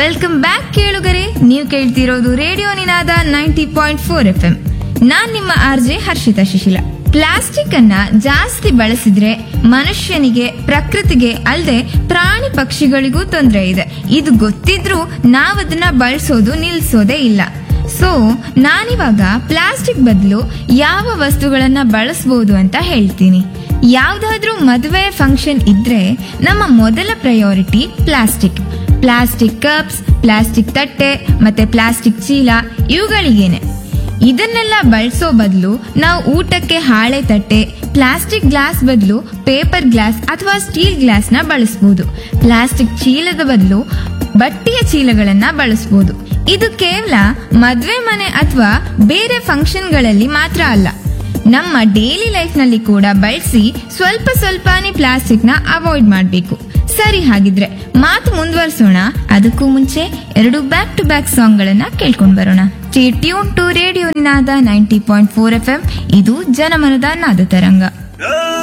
welcome back ಕೇಳುಗರೆ ನೀವು ಕೇಳ್ತಿರೋದು radio Ninaada ninety point four F M ನಾನ್ ನಿಮ್ಮ ಆರ್ಜೆ ಹರ್ಷಿತಾ ಶಿಶಿಲ ಪ್ಲಾಸ್ಟಿಕ್ ಅನ್ನ ಜಾಸ್ತಿ ಬಳಸಿದ್ರೆ ಮನುಷ್ಯನಿಗೆ ಪ್ರಕೃತಿಗೆ ಅಲ್ಲದೆ ಪ್ರಾಣಿ ಪಕ್ಷಿಗಳಿಗೂ ತೊಂದರೆ ಇದೆ ಇದು ಗೊತ್ತಿದ್ರೂ ನಾವದನ್ನ ಬಳಸೋದು ನಿಲ್ಸೋದೇ ಇಲ್ಲ ಸೊ ನಾನಿವಾಗ ಪ್ಲಾಸ್ಟಿಕ್ ಬದಲು ಯಾವ ವಸ್ತುಗಳನ್ನ ಬಳಸಬಹುದು ಅಂತ ಹೇಳ್ತೀನಿ ಯಾವ್ದಾದ್ರೂ ಮದುವೆ ಫಂಕ್ಷನ್ ಇದ್ರೆ ನಮ್ಮ ಮೊದಲ priority plastic plastic cups plastic ತಟ್ಟೆ ಮತ್ತೆ ಪ್ಲಾಸ್ಟಿಕ್ ಚೀಲ ಇವುಗಳಿಗೇನೆ ಇದನ್ನೆಲ್ಲ ಬಳಸೋ ಬದಲು ನಾವು ಊಟಕ್ಕೆ ಹಾಳೆ ತಟ್ಟೆ ಪ್ಲಾಸ್ಟಿಕ್ ಗ್ಲಾಸ್ ಬದಲು ಪೇಪರ್ ಗ್ಲಾಸ್ ಅಥವಾ ಸ್ಟೀಲ್ ಗ್ಲಾಸ್ ನ ಬಳಸಬಹುದು ಪ್ಲಾಸ್ಟಿಕ್ ಚೀಲದ ಬದಲು ಬಟ್ಟೆಯ ಚೀಲಗಳನ್ನ ಬಳಸಬಹುದು ಇದು ಕೇವಲ ಮದ್ವೆ ಮನೆ ಅಥವಾ ಬೇರೆ ಫಂಕ್ಷನ್ಗಳಲ್ಲಿ ಮಾತ್ರ ಅಲ್ಲ ನಮ್ಮ ಡೈಲಿ ಲೈಫ್ ನಲ್ಲಿ ಕೂಡ ಬಳಸಿ ಸ್ವಲ್ಪ ಸ್ವಲ್ಪನೇ ಪ್ಲಾಸ್ಟಿಕ್ ನ ಅವಾಯ್ಡ್ ಮಾಡಬೇಕು ಸರಿ ಹಾಗಿದ್ರೆ ಮಾತು ಮುಂದುವರಿಸೋಣ ಅದಕ್ಕೂ ಮುಂಚೆ ಎರಡು ಬ್ಯಾಕ್ ಟು ಬ್ಯಾಕ್ ಸಾಂಗ್ ಗಳನ್ನ ಕೇಳ್ಕೊಂಡ್ ಬರೋಣ tune to radio Ninaada ninety point four F M ಇದು ಜನಮನದ ನಾದ ತರಂಗ